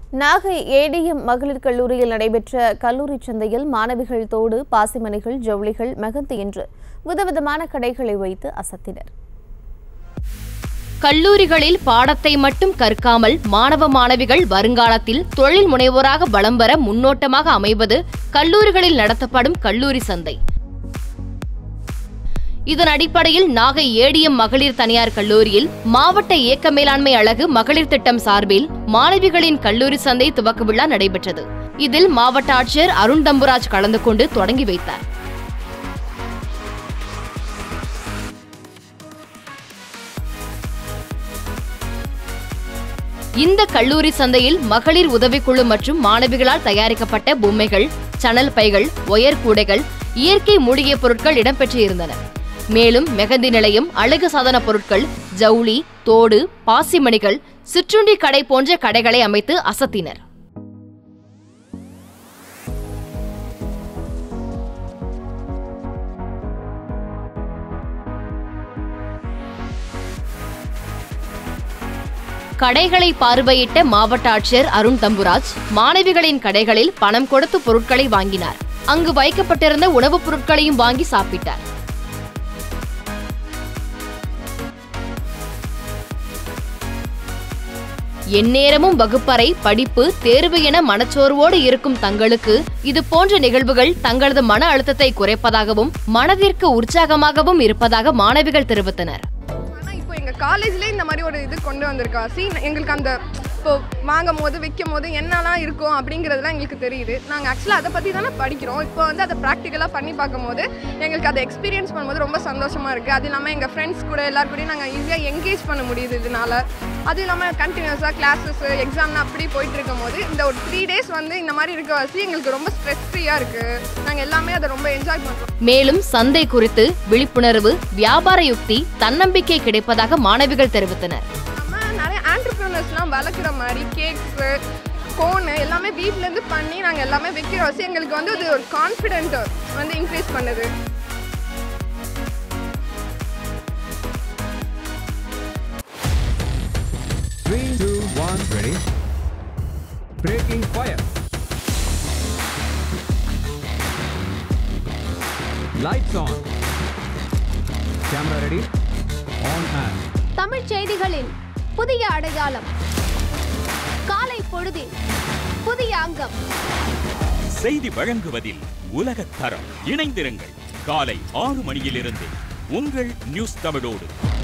Nagai ATM மகளிர் கல்லூரியில் நடைபெற்ற கல்லூரி சந்தையில் மாணவிகள் தோடு பாசிமணிகள் ஜவுளிகள் மெகந்தி என்று விதவிதமான கடைகளை வைத்து அசத்தினர் கல்லூரிகளில் பாடத்தை மட்டும் கற்காமல் மாணவ மாணவிகள் வருங்காலத்தில் தொழில் முனைவோராக வலம் வர முன்னோட்டமாக அமைவது கல்லூரிகளில் நடத்தப்படும் கல்லூரி சந்தை இதன் அடிப்படையில் நாகை ஏடிஎம் மகளிர் தனியார் கல்லூரியில் மாவட்ட இயக்க மேலாண்மை அழகு மகளிர் திட்டம் சார்பில் மாணவிகளின் கல்லூரி சந்தை துவக்க விழா நடைபெற்றது இதில் மாவட்ட ஆட்சியர் அருண் தம்புராஜ் கலந்து கொண்டு தொடங்கி வைத்தார் இந்த கல்லூரி சந்தையில் மகளிர் உதவிக்குழு மற்றும் மாணவிகளால் தயாரிக்கப்பட்ட பொம்மைகள் சணல் பைகள் ஒயர் கூடைகள் இயற்கை மூலிகை பொருட்கள் இடம்பெற்று இருந்தன மேலும் மெகந்தி நிலையம் அழகு சாதன பொருட்கள் ஜவுளி தோடு பாசிமணிகள் சிற்றுண்டி கடை போன்ற கடைகளை அமைத்து அசத்தினர் கடைகளை பார்வையிட்ட மாவட்ட ஆட்சியர் அருண் தம்புராஜ் மாணவிகளின் கடைகளில் பணம் கொடுத்து பொருட்களை வாங்கினார் அங்கு வைக்கப்பட்டிருந்த உணவுப் பொருட்களையும் வாங்கி சாப்பிட்டார் எந்நேரமும் வகுப்பறை படிப்பு தேர்வு என மனச்சோர்வோடு இருக்கும் தங்களுக்கு இது போன்ற நிகழ்வுகள் தங்களது மன அழுத்தத்தை குறைப்பதாகவும் மனதிற்கு உற்சாகமாகவும் இருப்பதாக மாணவிகள் தெரிவித்தனர் ஆனால் இப்போ எங்கள் காலேஜ்லேயே இந்த மாதிரி ஒரு இது கொண்டு வந்திருக்கா சி எங்களுக்கு அந்த இப்போ வாங்கும் போது விற்கும் போது என்னெல்லாம் இருக்கும் அப்படிங்கிறதுலாம் எங்களுக்கு தெரியுது நாங்கள் ஆக்சுவலாக அதை பற்றி தானே படிக்கிறோம் இப்போ வந்து அதை ப்ராக்டிக்கலாக பண்ணி பார்க்கும்போது எங்களுக்கு அதை எக்ஸ்பீரியன்ஸ் பண்ணும்போது ரொம்ப சந்தோஷமாக இருக்குது அது இல்லாமல் எங்கள் ஃப்ரெண்ட்ஸ் கூட எல்லார் கூடயும் நாங்கள் ஈஸியாக என்கேஜ் பண்ண முடியுது இதனால அது இல்லாமல் கண்டினியூஸாக கிளாஸஸ் எக்ஸாம்னு அப்படி போயிட்டு இருக்கும் போது இந்த ஒரு த்ரீ டேஸ் வந்து இந்த மாதிரி இருக்க வச்சு எங்களுக்கு ரொம்ப ஸ்ட்ரெஸ் ஃப்ரீயாக இருக்குது நாங்கள் எல்லாமே அதை ரொம்ப என்ஜாய் பண்ணுறோம் மேலும் சந்தை குறித்து விழிப்புணர்வு வியாபார யுக்தி தன்னம்பிக்கை கிடைப்பதாக மாணவிகள் தெரிவித்தனர் நம்ம நிறைய ஆண்டர்பிரினர்ஸ்லாம் வளர்க்குற மாதிரி கேக்ஸு கோனு எல்லாமே வீட்டிலேருந்து பண்ணி நாங்கள் எல்லாமே விற்கிற வச்சு எங்களுக்கு வந்து அது ஒரு கான்ஃபிடென்ட் வந்து இன்க்ரீஸ் பண்ணுது Three, two, one, ready. Breaking fire. Lights on. Camera ready. On and. தமிழ்ச் செய்திகளின் புதிய அடையாளம் காலை பொழுதில் புதிய அங்கம் செய்தி வழங்குவதில் உலகத் தரம் இணைந்திருங்கள் காலை ஆறு மணியிலிருந்து உங்கள் நியூஸ் தமிழோடு